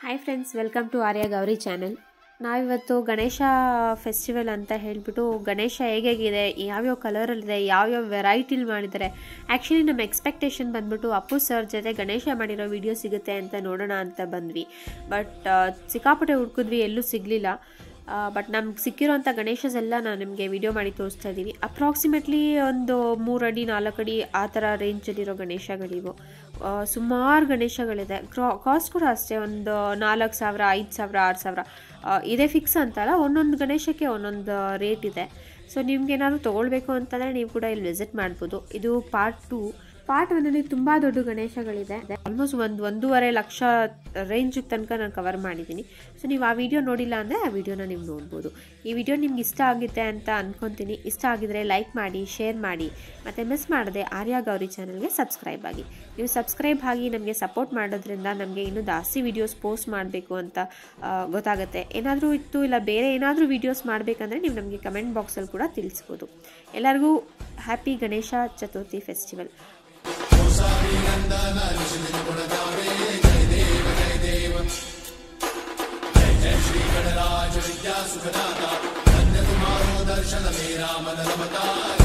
hi friends welcome to Arya Gauri channel ನಾವಿವತ್ತು Ganesha festival ಅಂತ ಹೇಳಿಬಿಟ್ಟು ಗಣೇಶ ಹೇಗೇಗಿದೆ ಯಾವ್ಯಾವ ಕಲರಲ್ಲಿದೆ ಯಾವ್ಯಾವ ವೆರೈಟಿಲಿ ಮಾಡಿದ್ದಾರೆ ಆ್ಯಕ್ಚುಲಿ ನಮ್ಮ ಎಕ್ಸ್ಪೆಕ್ಟೇಷನ್ ಬಂದ್ಬಿಟ್ಟು ಅಪ್ಪು ಸರ್ ಜೊತೆ ಗಣೇಶ ಮಾಡಿರೋ ವಿಡಿಯೋ ಸಿಗುತ್ತೆ ಅಂತ ನೋಡೋಣ ಅಂತ ಬಂದ್ವಿ ಬಟ್ ಸಿಕ್ಕಾಪಟ್ಟೆ ಹುಡ್ಕಿದ್ವಿ ಎಲ್ಲೂ ಸಿಗಲಿಲ್ಲ ಬಟ್ ನಮ್ಗೆ ಸಿಕ್ಕಿರೋಂಥ ಗಣೇಶಸ್ ಎಲ್ಲ ನಾನು ನಿಮಗೆ ವಿಡಿಯೋ ಮಾಡಿ ತೋರಿಸ್ತಾ ಇದ್ದೀವಿ ಅಪ್ರಾಕ್ಸಿಮೇಟ್ಲಿ ಒಂದು ಮೂರು ಅಡಿ ನಾಲ್ಕು ಅಡಿ ಆ ಥರ ರೇಂಜಲ್ಲಿರೋ ಗಣೇಶಗಳಿವು ಸುಮಾರು ಗಣೇಶಗಳಿದೆ ಕ್ರಾ ಕಾಸ್ಟ್ ಕೂಡ ಅಷ್ಟೇ ಒಂದು ನಾಲ್ಕು ಸಾವಿರ ಐದು ಸಾವಿರ ಆರು ಸಾವಿರ ಇದೇ ಫಿಕ್ಸ್ ಅಂತಲ್ಲ ಒಂದೊಂದು ಗಣೇಶಕ್ಕೆ ಒಂದೊಂದು ರೇಟ್ ಇದೆ ಸೊ ನಿಮ್ಗೇನಾದ್ರು ತೊಗೊಳ್ಬೇಕು ಅಂತಂದರೆ ನೀವು ಕೂಡ ಇಲ್ಲಿ ವಿಸಿಟ್ ಮಾಡ್ಬೋದು ಇದು ಪಾರ್ಟ್ ಟು ಪಾರ್ಟ್ ಒನ್ನಲ್ಲಿ ತುಂಬ ದೊಡ್ಡ ಗಣೇಶಗಳಿದೆ ಆಲ್ಮೋಸ್ಟ್ ಒಂದು ಒಂದೂವರೆ ಲಕ್ಷ ರೇಂಜ್ ತನಕ ನಾನು ಕವರ್ ಮಾಡಿದ್ದೀನಿ ಸೊ ನೀವು ಆ ವಿಡಿಯೋ ನೋಡಿಲ್ಲ ಅಂದರೆ ಆ ವಿಡಿಯೋನ ನೀವು ನೋಡ್ಬೋದು ಈ ವಿಡಿಯೋ ನಿಮ್ಗೆ ಇಷ್ಟ ಆಗುತ್ತೆ ಅಂತ ಅಂದ್ಕೊತೀನಿ ಇಷ್ಟ ಆಗಿದ್ರೆ ಲೈಕ್ ಮಾಡಿ ಶೇರ್ ಮಾಡಿ ಮತ್ತು ಮಿಸ್ ಮಾಡದೆ ಆರ್ಯ ಗೌರಿ ಚಾನಲ್ಗೆ ಸಬ್ಸ್ಕ್ರೈಬ್ ಆಗಿ ನೀವು ಸಬ್ಸ್ಕ್ರೈಬ್ ಆಗಿ ನಮಗೆ ಸಪೋರ್ಟ್ ಮಾಡೋದ್ರಿಂದ ನಮಗೆ ಇನ್ನೂ ಜಾಸ್ತಿ ವೀಡಿಯೋಸ್ ಪೋಸ್ಟ್ ಮಾಡಬೇಕು ಅಂತ ಗೊತ್ತಾಗುತ್ತೆ ಏನಾದರೂ ಇತ್ತು ಇಲ್ಲ ಬೇರೆ ಏನಾದರೂ ವೀಡಿಯೋಸ್ ಮಾಡಬೇಕಂದ್ರೆ ನೀವು ನಮಗೆ ಕಮೆಂಟ್ ಬಾಕ್ಸಲ್ಲಿ ಕೂಡ ತಿಳಿಸ್ಬೋದು ಎಲ್ಲರಿಗೂ ಹ್ಯಾಪಿ ಗಣೇಶ ಚತುರ್ಥಿ ಫೆಸ್ಟಿವಲ್ श्री गणराज विद्या सुखदाता धन्य तुम्हारो दर्शन मेरा मन रमता